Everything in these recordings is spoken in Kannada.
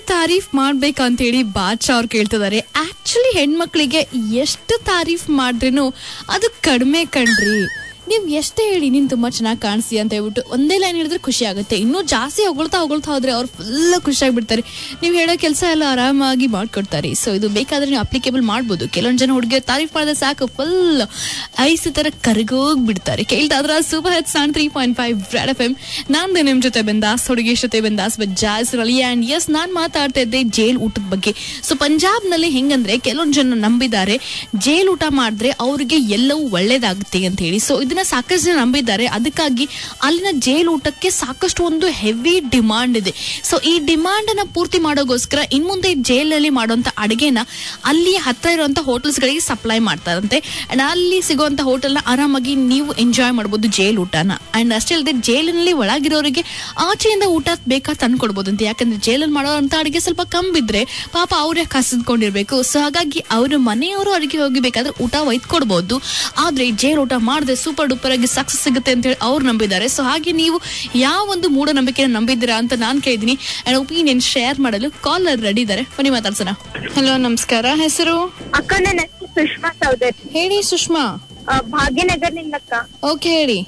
ತಾರೀಫ್ ಮಾಡ್ಬೇಕಂತ ಹೇಳಿ ಬಾಚಾ ಅವ್ರು ಕೇಳ್ತಿದ್ದಾರೆ ಆಕ್ಚುಲಿ ಹೆಣ್ಮಕ್ಳಿಗೆ ಎಷ್ಟು ತಾರೀಫ್ ಮಾಡಿದ್ರೇನು ಅದು ಕಡಿಮೆ ಕಣ್ರಿ ನೀವ್ ಎಷ್ಟೇ ಹೇಳಿ ನೀನ್ ತುಂಬಾ ಚೆನ್ನಾಗಿ ಕಾಣಿಸಿ ಅಂತ ಹೇಳ್ಬಿಟ್ಟು ಒಂದೇ ಲೈನ್ ಹೇಳಿದ್ರೆ ಖುಷಿ ಆಗುತ್ತೆ ಇನ್ನೂ ಜಾಸ್ತಿ ಹೊಗಳ್ತಾ ಹೊಗಳ್ತಾ ಹೋದ್ರೆ ಅವ್ರು ಫುಲ್ ಖುಷಿಯಾಗ್ಬಿಡ್ತಾರೆ ನೀವು ಹೇಳೋ ಕೆಲಸ ಎಲ್ಲ ಆರಾಮಾಗಿ ಮಾಡ್ಕೊಡ್ತಾರೆ ಸೊ ಇದು ಬೇಕಾದ್ರೆ ನೀವು ಅಪ್ಲಿಕೇಬಲ್ ಮಾಡ್ಬೋದು ಕೆಲವೊಂದು ಜನ ಹುಡುಗಿಯರು ತಾರೀಫ್ ಮಾಡಿದ್ರೆ ಸಾಕು ಫುಲ್ ಐಸ್ ತರ ಕರಗೋಗ್ಬಿಡ್ತಾರೆ ಕೇಳ್ತಾದ್ರ ಸೂಪರ್ ಹೆತ್ ಸಾನ್ three point five Red F M ನಾನು ನಿಮ್ ಜೊತೆ ಬಂದಾಸ್ ಹುಡುಗಿ ಜೊತೆ ಬಂದಾಸ್ ಬಜಾಸ್ ರಲಿ ಅಂಡ್ ಎಸ್ ನಾನ್ ಮಾತಾಡ್ತಾ ಇದ್ದೆ ಜೈಲ್ ಊಟದ ಬಗ್ಗೆ ಸೊ ಪಂಜಾಬ್ ನಲ್ಲಿ ಹೆಂಗಂದ್ರೆ ಕೆಲವೊಂದು ಜನ ನಂಬಿದ್ದಾರೆ ಜೈಲ್ ಊಟ ಮಾಡಿದ್ರೆ ಅವ್ರಿಗೆ ಎಲ್ಲವೂ ಒಳ್ಳೇದಾಗುತ್ತೆ ಅಂತ ಹೇಳಿ ಸೊ ಇದನ್ನ ಸಾಕಷ್ಟು ಜನ ನಂಬಿದ್ದಾರೆ ಅದಕ್ಕಾಗಿ ಅಲ್ಲಿನ ಜೈಲ್ ಊಟಕ್ಕೆ ಸಾಕಷ್ಟು ಒಂದು ಹೆವಿ ಡಿಮಾಂಡ್ ಇದೆ ಸೊ ಈ ಡಿಮಾಂಡ್ ಅನ್ನ ಪೂರ್ತಿ ಮಾಡೋಗೋಸ್ಕರ ಇನ್ ಮುಂದೆ ಜೈಲಲ್ಲಿ ಮಾಡುವಂತ ಅಡಿಗೆನ ಅಲ್ಲಿ ಹತ್ರ ಇರುವಂತ ಹೋಟೆಲ್ಸ್ ಗಳಿಗೆ ಸಪ್ಲೈ ಮಾಡ್ತಾರಂತೆ ಅಂಡ್ ಅಲ್ಲಿ ಸಿಗುವಂತ ಹೋಟೆಲ್ ನ ಆರಾಮಾಗಿ ನೀವು ಎಂಜಾಯ್ ಮಾಡಬಹುದು ಜೈಲ್ ಊಟನ ಅಂಡ್ ಅಷ್ಟೇ ಅಲ್ಲದೆ ಜೈಲಿನಲ್ಲಿ ಒಳಗಿರೋರಿಗೆ ಆಚೆಯಿಂದ ಊಟ ಬೇಕಾ ತಂದ್ಕೊಡ್ಬೋದು ಅಂತ ಯಾಕಂದ್ರೆ ಜೈಲಲ್ಲಿ ಮಾಡೋಂತ ಅಡಿಗೆ ಸ್ವಲ್ಪ ಕಮ್ಮಿ ಬಿದ್ರೆ ಪಾಪ ಅವ್ರೇ ಕಸಿದ್ಕೊಂಡಿರ್ಬೇಕು ಸೊ ಹಾಗಾಗಿ ಅವ್ರ ಮನೆಯವರು ಅಡಿಗೆ ಹೋಗಿ ಬೇಕಾದ್ರೆ ಊಟ ಒಯ್ದು ಕೊಡ್ಬೋದು ಆದ್ರೆ ಜೈಲ್ ಊಟ ಮಾಡಿದ್ರೆ ಸೂಪರ್ ಡೂಪರ್ ಆಗಿ ಸಕ್ಸಸ್ ಸಿಗುತ್ತೆ ಅಂತ ಹೇಳಿ ಅವ್ರು ನಂಬಿದ್ದಾರೆ ಸೊ ಹಾಗೆ ನೀವು ಯಾವ ಒಂದು ಮೂಢನಂಬಿಕೆನ ನಂಬಿದ್ದೀರಾ ಅಂತ ನಾನು ಕೇಳಿದೀನಿ ಅಂಡ್ ಒಪಿನಿಯನ್ ಶೇರ್ ಮಾಡಲು ಕಾಲರ್ ರೆಡಿ ಇದ್ದಾರೆ ಬನ್ನಿ ಮಾತಾಡ್ಸೋಣ ಹಲೋ ನಮಸ್ಕಾರ ಹೆಸರು ಅಕ್ಕ ನನ್ನ ಹೆಸರು ಸುಷ್ಮಾ ಚೌಧರಿ ಹೇಳಿ ಸುಷ್ಮಾ ಆ, ಭಾಗ್ಯನಗರ್ನಿಂದ ಅಕ್ಕ ಓಕೆ ಹೇಳಿ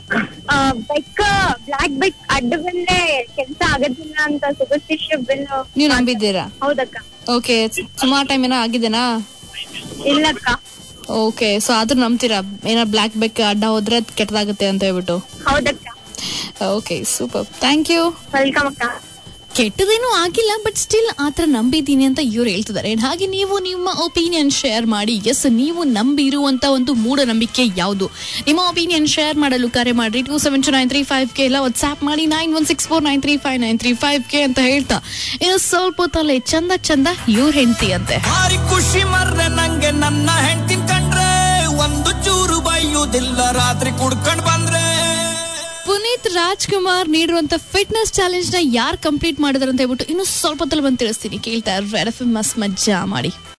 ಬೈಕ್ ಬ್ಲಾಕ್ ಬೈಕ್ ಅಡ್ಡ ಬಂದ್ರೆ ಕೆಲ್ಸ ಆಗೋದಿಲ್ಲ ಅಂತ ಸುಗಸ್ತಿಶ್ಯ ಬಿಲ್ ನೀವು ನಂಬಿದ್ದೀರಾ ಹೌದಕ್ಕ ಓಕೆ ಸುಮಾರು ಟೈಮ್ ಏನೋ ಆಗಿದೆನಾ ಇಲ್ಲಕ್ಕ ಓಕೆ ಸೊ ಆದ್ರೂ ನಂಬ್ತೀರಾ ಏನೋ ಬ್ಲಾಕ್ ಬೆಕ್ ಅಡ್ಡ ಹೋದ್ರೆ ಅದ್ ಕೆಟ್ಟದಾಗುತ್ತೆ ಅಂತ ಹೇಳ್ಬಿಟ್ಟು ಹೌದಕ್ಕ okay super thank you welcome ಅಕ್ಕ ಕೆಟ್ಟದೇನೂ ಆಗಿಲ್ಲ ಬಟ್ ಸ್ಟಿಲ್ ಆತರ ನಂಬಿದ್ದೀನಿ ಅಂತ ಇವ್ರು ಹೇಳ್ತಿದ್ದಾರೆ And ಹಾಗೆ ನೀವು ನಿಮ್ಮ ಒಪಿನಿಯನ್ ಶೇರ್ ಮಾಡಿ ಎಸ್ ನೀವು ನಂಬಿರುವಂತ ಒಂದು ಮೂಢನಂಬಿಕೆ ಯಾವುದು ನಿಮ್ಮ ಒಪಿನಿಯನ್ ಶೇರ್ ಮಾಡಲು ಕರೆ ಮಾಡಿ two seven two nine three five K ಎಲ್ಲ ವಾಟ್ಸ್ಆಪ್ ಮಾಡಿ nine one six four nine three five nine three five K ಅಂತ ಹೇಳ್ತಾ ಇನ್ನು ಸ್ವಲ್ಪ ಹೊತ್ತಲ್ಲೇ ಚಂದ ಚಂದ ಇವ್ರ ಹೆಂಡತಿ ಅಂತೆ ಭಾರಿ ಖುಷಿ ಮರ್ರೆ ನಂಗೆ ನನ್ನ ಹೆಂಡ್ತಿನ್ ಕಂಡ್ರೆ ಒಂದು ಚೂರು ಬೈಯುವುದಿಲ್ಲ ರಾತ್ರಿ ಕುಡ್ಕೊಂಡ್ ಬಂದ್ರೆ ಪುನೀತ್ ರಾಜ್ಕುಮಾರ್ ನೀಡಿರುವಂತ ಫಿಟ್ನೆಸ್ ಚಾಲೆಂಜ್ ನ ಯಾರು ಕಂಪ್ಲೀಟ್ ಮಾಡಿದಾರೆ ಅಂತ ಹೇಳ್ಬಿಟ್ಟು ಇನ್ನು ಸ್ವಲ್ಪ ಹೊತ್ತಲ್ಲಿ ಬಂದು ತಿಳಿಸ್ತೀನಿ ಕೇಳ್ತಾ ರೆಡ್ ಎಫ್ ಮಸ್ ಮಜ್ಜಾ ಮಾಡಿ